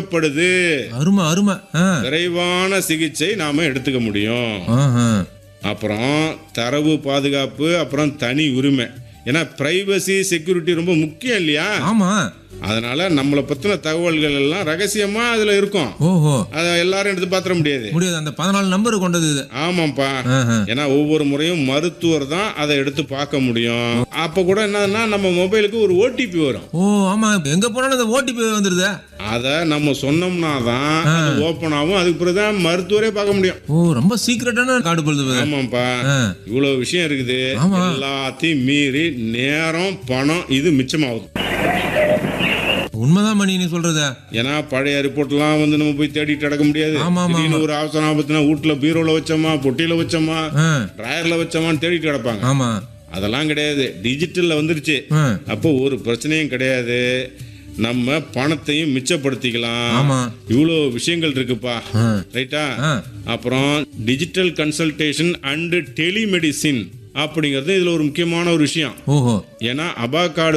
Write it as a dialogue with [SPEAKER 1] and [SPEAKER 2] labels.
[SPEAKER 1] தேவைப்படுது
[SPEAKER 2] அருமை அருமை ஆ
[SPEAKER 1] விரைவான சிகிச்சை நாம எடுத்துக்க முடியும்
[SPEAKER 2] ஆஹா.
[SPEAKER 1] அப்புறம் தரவு பாதுகாப்பு அப்புறம் தனி உரிமை ஏன்னா பிரைவசி செக்யூரிட்டி ரொம்ப முக்கியம் இல்லையா
[SPEAKER 2] ஆமா
[SPEAKER 1] அதனால நம்மளை பத்தின தகவல்கள் எல்லாம் ரகசியமா அதுல இருக்கும்
[SPEAKER 2] ஓஹோ
[SPEAKER 1] அதை எல்லாரும் எடுத்து பாத்திர முடியாது
[SPEAKER 2] முடியாது அந்த பதினாலு நம்பர் கொண்டது இது
[SPEAKER 1] ஆமாப்பா
[SPEAKER 2] ஆஹா.
[SPEAKER 1] ஏன்னா ஒவ்வொரு முறையும் மருத்துவர் தான் அதை எடுத்து பார்க்க முடியும் அப்ப கூட என்னன்னா நம்ம மொபைலுக்கு ஒரு ஓடிபி வரும்
[SPEAKER 2] ஓ ஆமா எங்க போனாலும் அந்த ஓடிபி வந்துருது
[SPEAKER 1] அதை நம்ம சொன்னோம்னா தான் அது ஓப்பன் ஆகும் அதுக்கு பிறகு தான் மருத்துவரே பார்க்க முடியும்
[SPEAKER 2] ஓ ரொம்ப சீக்கிரட்டான கார்டு பொழுது
[SPEAKER 1] ஆமாப்பா
[SPEAKER 2] ஆ.
[SPEAKER 1] இவ்வளவு விஷயம் இருக்குது
[SPEAKER 2] ஆமா.
[SPEAKER 1] எல்லாத்தையும் மீறி நேரம் பணம் இது மிச்சமாகுது
[SPEAKER 2] உண்மைதான் மணி நீ சொல்றது
[SPEAKER 1] ஏன்னா பழைய ரிப்போர்ட்லாம் வந்து நம்ம போய் தேடிட்டு நடக்க முடியாது
[SPEAKER 2] ஆமா, ஆமா,
[SPEAKER 1] திடீர்னு ஒரு அவசரம் ஆபத்துனா வீட்டுல பீரோல வச்சோமா பொட்டியில வச்சோமா
[SPEAKER 2] ஆ,
[SPEAKER 1] டிராயர்ல வச்சோமான்னு தேடிட்டு கிடப்பாங்க
[SPEAKER 2] ஆமா
[SPEAKER 1] அதெல்லாம் கிடையாது டிஜிட்டல்ல வந்துருச்சு
[SPEAKER 2] ஆ,
[SPEAKER 1] அப்போ ஒரு பிரச்சனையும் கிடையாது நம்ம பணத்தையும் மிச்சப்படுத்திக்கலாம்
[SPEAKER 2] ஆமா
[SPEAKER 1] இவ்வளோ விஷயங்கள் இருக்குப்பா
[SPEAKER 2] ஆ,
[SPEAKER 1] ரைட்டா
[SPEAKER 2] ஆ.
[SPEAKER 1] அப்புறம் டிஜிட்டல் கன்சல்டேஷன் அண்ட் டெலிமெடிசின் அப்படிங்கிறது இதுல ஒரு முக்கியமான ஒரு விஷயம்
[SPEAKER 2] ஓஹோ
[SPEAKER 1] ஏன்னா அபா கார்டு